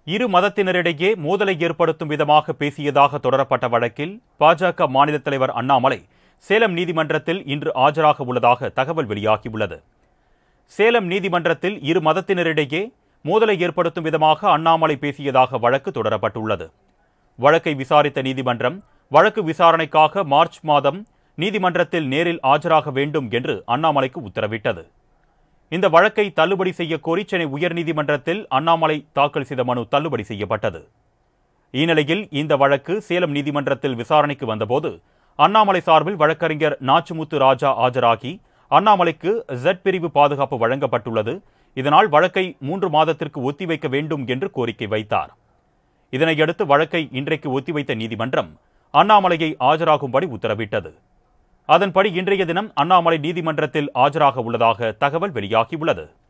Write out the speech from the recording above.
இரு மதத்தினரிடையே மோதலை ஏற்படுத்தும் விதமாக பேசியதாக தொடரப்பட்ட வழக்கில் பாஜக மாநில தலைவர் அண்ணாமலை சேலம் நீதிமன்றத்தில் இன்று ஆஜராக உள்ளதாக தகவல் வெளியாகியுள்ளது சேலம் நீதிமன்றத்தில் இரு மதத்தினரிடையே மோதலை ஏற்படுத்தும் விதமாக அண்ணாமலை பேசியதாக வழக்கு தொடரப்பட்டுள்ளது வழக்கை விசாரித்த நீதிமன்றம் வழக்கு விசாரணைக்காக மார்ச் மாதம் நீதிமன்றத்தில் நேரில் ஆஜராக வேண்டும் என்று அண்ணாமலைக்கு உத்தரவிட்டது இந்த வழக்கை தள்ளுபடி செய்ய கோரி சென்னை உயர்நீதிமன்றத்தில் அண்ணாமலை தாக்கல் செய்த மனு தள்ளுபடி செய்யப்பட்டது இந்நிலையில் இந்த வழக்கு சேலம் நீதிமன்றத்தில் விசாரணைக்கு வந்தபோது அண்ணாமலை சார்பில் வழக்கறிஞர் நாச்சுமுத்து ராஜா ஆஜராகி அண்ணாமலைக்கு ஜெட் பிரிவு பாதுகாப்பு வழங்கப்பட்டுள்ளது இதனால் வழக்கை மூன்று மாதத்திற்கு ஒத்திவைக்க வேண்டும் என்று கோரிக்கை வைத்தார் இதனையடுத்து வழக்கை இன்றைக்கு ஒத்திவைத்த நீதிமன்றம் அண்ணாமலையை ஆஜராகும்படி உத்தரவிட்டது அதன்படி இன்றைய தினம் அண்ணாமலை நீதிமன்றத்தில் ஆஜராக உள்ளதாக தகவல் வெளியாகியுள்ளது